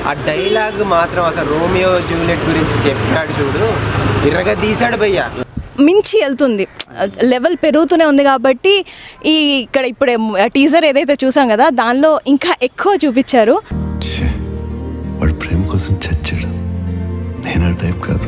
ఆ డైలాగ్ మాత్రం అసలు రోమియో జూలియట్ గురించి చెప్పాడు చూడు ఇర్రగా తీశాడు భయ్యా మించి వెళ్తుంది లెవెల్ పెరుగుతూనే ఉంది కాబట్టి ఈ ఇక్కడ ఇప్పుడే టీజర్ ఏదైతే చూసాం కదా దానిలో ఇంకా ఎక్కువ చూపించారు ఛే, వాడు ప్రేమ కోసం చచ్చాడు నేను ఆ టైప్ కాదు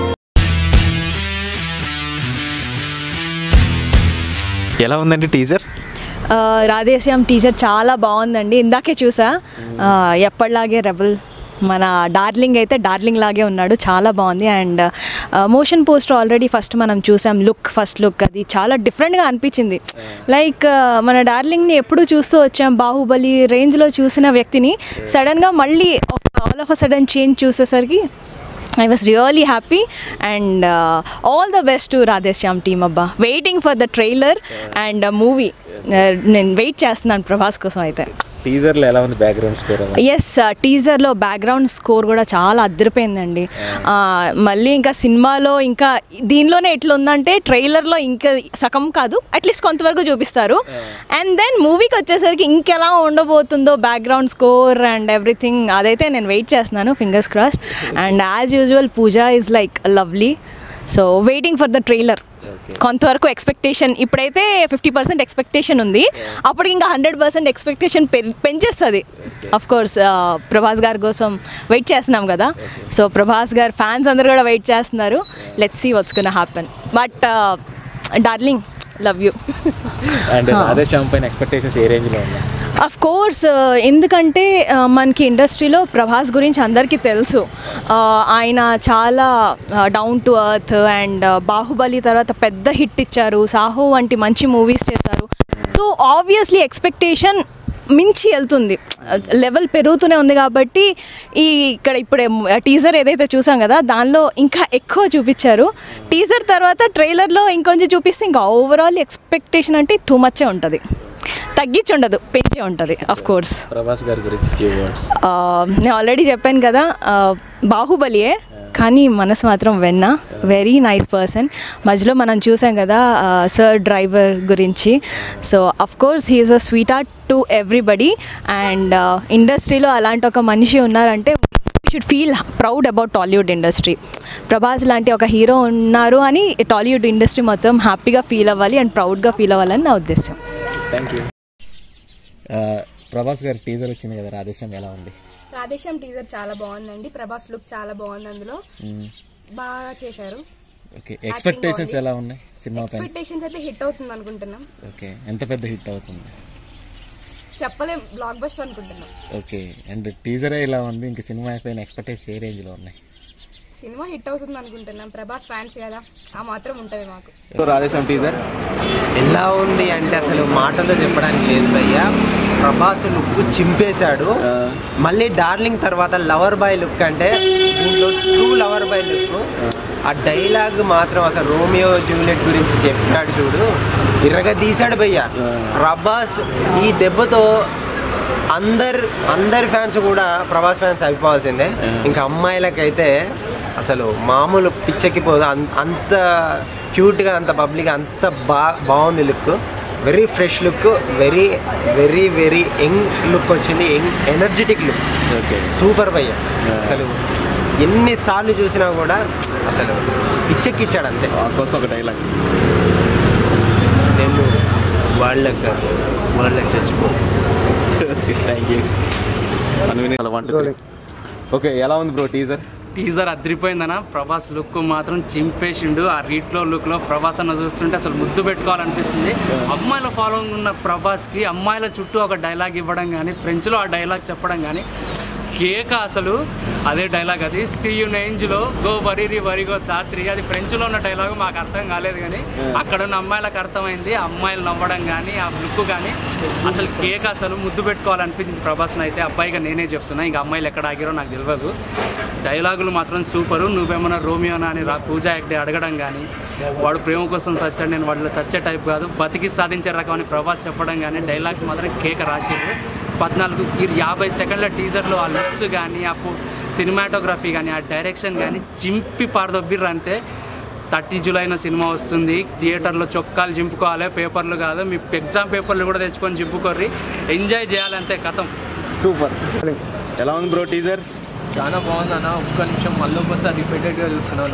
ఎలా ఉందండి టీజర్ ఆ, రాధేశ్యామ్ టీజర్ చాలా బాగుందండి ఇందాకే చూసా ఆ, ఎప్పటిలాగే రెబల్ మన డార్లింగ్ అయితే డార్లింగ్ లాగే ఉన్నాడు చాలా బాగుంది and motion poster already first మనం చూసాం లుక్ ఫస్ట్ లుక్ అది చాలా డిఫరెంట్గా అనిపించింది లైక్ మన డార్లింగ్ని ఎప్పుడు చూస్తూ వచ్చాం బాహుబలి రేంజ్లో చూసిన వ్యక్తిని సడన్గా మళ్ళీ all of a sudden change చూసేసరికి I was really happy and all the best to Radhe Shyam team అబ్బా waiting for the trailer and movie నేను వెయిట్ చేస్తున్నాను ప్రభాస్ కోసం అయితే టీజర్లో ఎలా ఉంది బ్యాక్గ్రౌండ్ స్కోర్ ఎస్ టీజర్లో బ్యాక్గ్రౌండ్ స్కోర్ కూడా చాలా అద్దరిపోయిందండి ఆ, మళ్ళీ ఇంకా సినిమాలో ఇంకా దీనిలోనే ఎట్లా ఉందంటే ట్రైలర్లో ఇంకా సగం కాదు అట్లీస్ట్ కొంతవరకు చూపిస్తారు అండ్ దెన్ మూవీకి వచ్చేసరికి ఇంకెలా ఉండబోతుందో బ్యాక్గ్రౌండ్ స్కోర్ అండ్ ఎవ్రీథింగ్ అదైతే నేను వెయిట్ చేస్తున్నాను fingers cross and as usual Pooja is like lovely so waiting for the trailer కొంతవరకు ఎక్స్పెక్టేషన్ ఇప్పుడైతే ఫిఫ్టీ పర్సెంట్ ఎక్స్పెక్టేషన్ ఉంది అప్పుడు ఇంకా హండ్రెడ్ పర్సెంట్ ఎక్స్పెక్టేషన్ పెంచేస్తుంది అఫ్ కోర్స్ ప్రభాస్ గారి కోసం వెయిట్ చేస్తున్నాం కదా సో ప్రభాస్ గారు ఫ్యాన్స్ అందరూ కూడా వెయిట్ చేస్తున్నారు లెట్స్ సీ వట్స్ కున్న happen but darling love you and Radhe Shyam పైన ఎక్స్పెక్టేషన్స్ ఏ రేంజ్లో ఉన్నాయి అఫ్ కోర్స్ ఎందుకంటే ఆ, మనకి ఇండస్ట్రీలో ప్రభాస్ గురించి అందరికీ తెలుసు ఆ, ఆయన చాలా down to earth and Baahubali తర్వాత పెద్ద హిట్ ఇచ్చారు సాహో వంటి మంచి మూవీస్ చేశారు సో ఆబ్వియస్లీ ఎక్స్పెక్టేషన్ మించి వెళ్తుంది లెవెల్ పెరుగుతూనే ఉంది కాబట్టి ఈ ఇక్కడ ఇప్పుడే టీజర్ ఏదైతే చూసాం కదా దానిలో ఇంకా ఎక్కువ చూపించారు టీజర్ తర్వాత ట్రైలర్లో ఇంకొంచెం చూపిస్తే ఇంకా ఓవరాల్ ఎక్స్పెక్టేషన్ అంటే టూ మచ్చే ఉంటుంది తగ్గించి ఉండదు పెంచే ఉంటుంది అఫ్ కోర్స్ ప్రభాస్ గారి గురించి ఫ్యూ వర్డ్స్ నేను ఆల్రెడీ చెప్పాను కదా ఆ, బాహుబలియే కానీ మనసు మాత్రం వెన్న వెరీ నైస్ పర్సన్ మధ్యలో మనం చూసాం కదా సర్ డ్రైవర్ గురించి so of course he's a sweetheart to everybody and ఇండస్ట్రీలో అలాంటి ఒక మనిషి ఉన్నారంటే should feel proud about Tollywood industry Prabhas లాంటి ఒక హీరో ఉన్నారు అని టాలీవుడ్ ఇండస్ట్రీ మొత్తం హ్యాపీగా ఫీల్ అవ్వాలి అండ్ ప్రౌడ్గా ఫీల్ అవ్వాలని నా ఉద్దేశం థ్యాంక్ యూ ప్రభాస్ గారి టీజర్ వచ్చింది కదా రాధేశ్యామ్ ఎలా ఉంది రాధేశ్యామ్ టీజర్ చాలా బాగుందండి ప్రభాస్ లుక్ చాలా బాగుంది అందులో బాగా చేశారు ఓకే ఎక్స్పెక్టేషన్స్ ఎలా ఉన్నాయి సినిమా పైన ఎక్స్పెక్టేషన్స్ అయితే హిట్ అవుతుంది అనుకుంటున్నాం ఓకే ఎంత పెద్ద హిట్ అవుతుంది చెప్పలేం బ్లాక్ బస్టర్ అనుకుంటున్నాం ఓకే అండ్ టీజరే ఇలా ఉంది ఇంక సినిమా పైన ఎక్స్పెక్టేషన్స్ ఏ రేంజ్లో ఉన్నాయి సినిమా హిట్ అవుతుంది అనుకుంటున్నాం ప్రభాస్ ఫ్యాన్స్ కదా ఆ మాత్రం ఉంటుంది మాకు సో రాధేశ్యామ్ టీజర్ ఎలా ఉంది అంటే అసలు మాటల్లో చెప్పడానికి లేదు భయ్యా ప్రభాస్ లుక్ చింపేశాడు మళ్ళీ డార్లింగ్ తర్వాత లవర్ బాయ్ లుక్ అంటే దీంట్లో ట్రూ లవర్ బాయ్ లుక్ ఆ డైలాగ్ మాత్రం అసలు రోమియో జూలియట్ గురించి చెప్పాడు చూడు ఇర్రగా తీశాడు భయ్యా ప్రభాస్ ఈ దెబ్బతో అందరు అందరి ఫ్యాన్స్ కూడా ప్రభాస్ ఫ్యాన్స్ అయిపోవాల్సిందే ఇంకా అమ్మాయిలకైతే అసలు మామూలు పిచ్చెక్కిపోదు అం- అంత క్యూట్గా అంత పబ్లిక్ అంత బా బాగుంది look very fresh look very very very young look వచ్చింది young energetic look okay super భయ్య అసలు ఎన్నిసార్లు చూసినా కూడా అసలు పిచ్చెక్కిచ్చాడు అంతే కోసం ఒక డైలాగ్ నేను వాళ్ళకి కాదు వాళ్ళకి చచ్చిపో థ్యాంక్ యూ ఓకే ఎలా ఉంది బ్రో టీజర్ టీజర్ అదిరిపోయిందన ప్రభాస్ లుక్ మాత్రం చింపేసిండు ఆ రీట్లో లుక్లో ప్రభాస్ అన్న చూస్తుంటే అసలు ముద్దు పెట్టుకోవాలనిపిస్తుంది అమ్మాయిల ఫాలోయింగ్ ఉన్న ప్రభాస్కి అమ్మాయిల చుట్టూ ఒక డైలాగ్ ఇవ్వడం కానీ ఫ్రెంచ్లో ఆ డైలాగ్ చెప్పడం కానీ కేక అసలు అదే డైలాగ్ అది సీ యు నేంజ్లో గో వరిరి వరిగో తాత్రి అది ఫ్రెంచ్లో ఉన్న డైలాగ్ మాకు అర్థం కాలేదు కానీ అక్కడ ఉన్న అమ్మాయిలకు అర్థమైంది ఆ అమ్మాయిలు నవ్వడం కానీ ఆ లుక్ కానీ అసలు కేక్ అసలు ముద్దు పెట్టుకోవాలనిపించింది ప్రభాస్ని అయితే అబ్బాయిగా నేనే చెప్తున్నా ఇంకా అమ్మాయిలు ఎక్కడ ఆగిరో నాకు తెలియదు డైలాగులు మాత్రం సూపరు నువ్వేమన్నా రోమియోనా అని రా పూజా యాక్టే అడగడం కానీ వాడు ప్రేమ కోసం చచ్చాడు నేను వాడిలో చచ్చే టైప్ కాదు బతికి సాధించే రకం అని ప్రభాస్ చెప్పడం కానీ డైలాగ్స్ మాత్రం కేక రాసిర్రు పద్నాలుగు ఈ యాభై సెకండ్ల టీజర్లో ఆ లుక్స్ కానీ ఆ సినిమాటోగ్రఫీ కానీ ఆ డైరెక్షన్ కానీ చింపి పారదొబ్బిర్రు అంతే థర్టీ జూలైన సినిమా వస్తుంది థియేటర్లో చొక్కాలు చింపుకోవాలి పేపర్లు కాదు మీ ఎగ్జామ్ పేపర్లు కూడా తెచ్చుకొని చింపుకోర్రి ఎంజాయ్ చేయాలంతే కథం సూపర్ ఎలా ఉంది బ్రో టీజర్ చాలా బాగుంది అన్న ఒక్క నిమిషం మళ్ళీ ఒకసారి రిపీటెడ్గా చూస్తున్నాను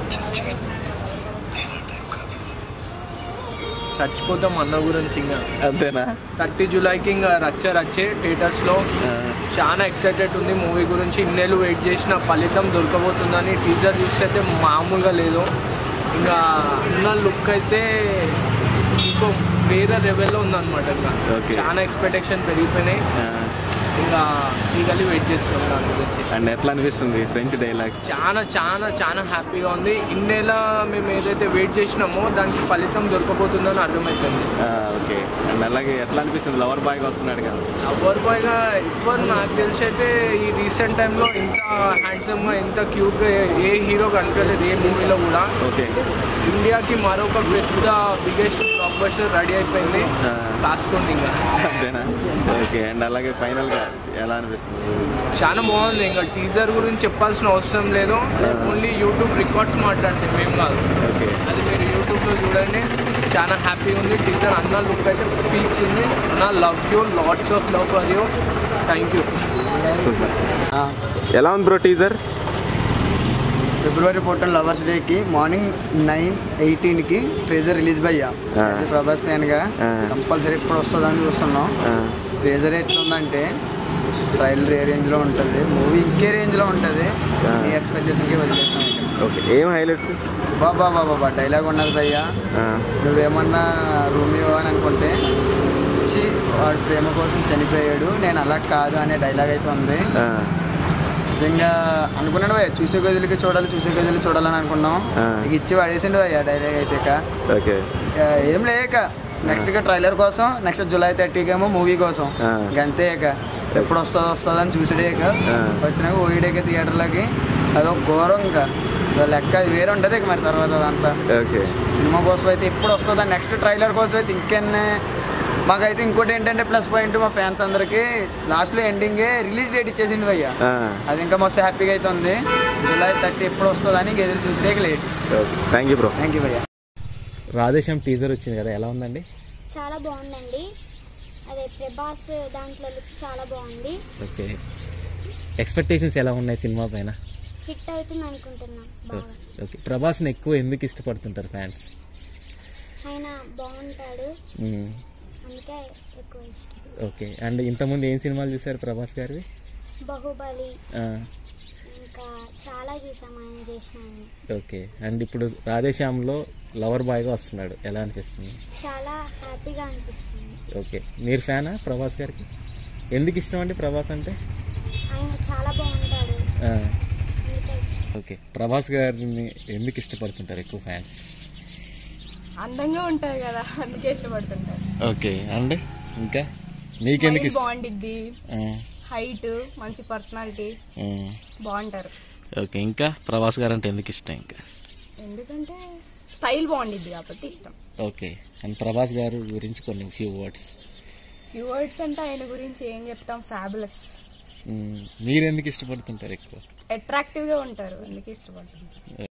చచ్చిపోతాం అన్న గురించి ఇంకా అంతేనా థర్టీ జూలైకి ఇంకా రచ్చ రచ్చే థియేటర్స్లో చాలా ఎక్సైటెడ్ ఉంది మూవీ గురించి ఇన్నేళ్ళు వెయిట్ చేసిన ఫలితం దొరకబోతుందని టీజర్ చూస్తే అయితే మామూలుగా లేదు ఇంకా ఉన్న లుక్ అయితే ఇంకో వేరే లెవెల్లో ఉందన్నమాట ఇంకా Okay. చాలా ఎక్స్పెక్టేషన్ పెరిగిపోయినాయి ఇంకా ఈగలి వెయిట్ చేస్తున్నాం దాని గురించి అండ్ ఎట్లా అనిపిస్తుంది ఫ్రెంచ్ డైలాగ్ చాలా చాలా చాలా హ్యాపీగా ఉంది ఇన్నేళ్ళ మేము ఏదైతే వెయిట్ చేసినామో దానికి ఫలితం దొరకబోతుందని అర్థమవుతుంది ఓకే అండ్ అలాగే ఎట్లా అనిపిస్తుంది లవర్ బాయ్గా వస్తున్నాడు కదా లవర్ బాయ్గా ఇప్పుడు నాకు తెలిసి అయితే ఈ రీసెంట్ టైంలో ఇంత హ్యాండ్సమ్గా ఇంత క్యూట్గా ఏ హీరో కనిపించలేదు ఏ మూవీలో కూడా ఓకే ఇండియాకి మరొక పెద్ద బిగ్గెస్ట్ బ్లాక్ బస్టర్ రెడీ అయిపోయింది కాసుకోండి ఇంకా అంతేనా ఓకే అండ్ అలాగే ఫైనల్గా ఎలా అనిపిస్తుంది చాలా బాగుంది ఇంకా టీజర్ గురించి చెప్పాల్సిన అవసరం లేదు ఓన్లీ యూట్యూబ్ రికార్డ్స్ మాట్లాడితే మేము కాదు ఓకే అది మీరు యూట్యూబ్లో చూడండి చాలా హ్యాపీగా ఉంది టీజర్ అన్న లుక్ అయితే పీక్స్ ఉంది నా love you lots of love for you thank you super ఎలా ఉంది bro teaser February fourteen lovers డేకి మార్నింగ్ నైన్ ఎయిటీన్కి ట్రేజర్ రిలీజ్ అయ్యా ప్రభాస్ ఫ్యాన్గా కంపల్సరీ ఎప్పుడు వస్తుందని చూస్తున్నాం ట్రేజర్ ఎట్లా ఉందంటే ట్రైలర్ ఏ రేంజ్లో ఉంటుంది మూవీ ఇంకే రేంజ్లో ఉంటుంది మీ ఎక్స్పెక్టేషన్కి వదిలేస్తాం ఓకే ఏం హైలైట్స్ బాబా బాబా బా డైలాగ్ ఉన్నది భయ్యా నువ్వేమన్నా రూమియో అని అనుకుంటే వచ్చి వాడు ప్రేమ కోసం చనిపోయాడు నేను అలా కాదు అనే డైలాగ్ అయితే ఉంది నిజంగా అనుకున్నాడు భయ్య చూసే గదులకి చూడాలి చూసే గదులు చూడాలని అనుకున్నాం ఇక ఇచ్చి పడేసిండు భయ్య డైలాగ్ అయితే ఇక ఓకే ఇక ఏం లేక నెక్స్ట్ ఇక ట్రైలర్ కోసం నెక్స్ట్ జూలై థర్టీకి ఏమో మూవీ కోసం ఇక అంతే ఇక ఎప్పుడు వస్తుందో వస్తుందో అని చూసాడే ఇక వచ్చినాక ఓయిడేక థియేటర్లకి అదొక ఘోరం ఇంకా అదో లెక్క అది వేరే ఉంటుంది ఇక మరి తర్వాత అదంతా ఓకే సినిమా కోసం అయితే ఎప్పుడు వస్తుందా నెక్స్ట్ ట్రైలర్ కోసం అయితే ఇంకెన్నే మాకైతే ఇంకోటి ఏంటంటే ప్లస్ పాయింట్ మా ఫ్యాన్స్ అందరికి లాస్ట్లో ఎండింగే రిలీజ్ డేట్ ఇచ్చేసింది భయ్య అది ఇంకా మస్తు హ్యాపీగా అయితే ఉంది జూలై థర్టీ ఎప్పుడు వస్తుందని ఇంక ఎదురు చూసిడే late thank you bro thank you భయ్య రాధేశ్యామ్ టీజర్ వచ్చింది కదా ఎలా ఉందండి చాలా బాగుందండి అదే ప్రభాస్ దాంట్లో లుక్ చాలా బాగుంది ఓకే ఎక్స్పెక్టేషన్స్ ఎలా ఉన్నాయి సినిమా పైన హిట్ అవుతుంది అనుకుంటున్నాం బాగా ఓకే ప్రభాస్ని ఎక్కువ ఎందుకు ఇష్టపడుతుంటారు ఫ్యాన్స్ ఆయన బాగుంటాడు అందుకే ఎక్కువ ఇష్టం ఓకే అండ్ ఇంతకుముందు ఏం సినిమాలు చూసారు ప్రభాస్ గారివి బాహుబలి ఆ, ఇంకా చాలా చూసాం ఆయన చేసిన ఓకే అండ్ ఇప్పుడు రాధేశ్యామ్లో లవర్ బాయ్గా వస్తున్నాడు ఎలా అనిపిస్తుంది చాలా హ్యాపీగా అనిపిస్తుంది ఓకే మీరు ఫ్యానా ప్రభాస్ గారికి ఎందుకు ఇష్టం అండి ప్రభాస్ అంటే ఆయన చాలా బాగుంటాడు ఆ, అందుకే ఇష్టం. ఓకే ప్రభాస్ గారిని ఎందుకు ఇష్టపడుతుంటారు ఎక్కువ ఫ్యాన్స్ అందంగా ఉంటారు కదా అందుకే ఇష్టపడుతుంటారు ఓకే అండ్ ఇంకా మీకెందుకు Smile ఇష్టం బాగుండిద్ది ఆ, హైట్ మంచి పర్సనాలిటీ ఆ. బాగుంటారు ఓకే ఇంకా ప్రభాస్ గారు అంటే ఎందుకు ఇష్టం ఇంకా ఎందుకంటే స్టైల్ బాగుండిద్ది కాబట్టి ఇష్టం ఓకే అండ్ ప్రభాస్ గారు గురించి కొన్ని ఫ్యూ వర్డ్స్ ఫ్యూ వర్డ్స్ అంటే ఆయన గురించి ఏం చెప్తాం ఫ్యాబులస్ మీరు ఎందుకు ఇష్టపడుతుంటారు ఎక్కువ అట్రాక్టివ్ గా ఉంటారు అందుకే ఇష్టపడుతుంటారు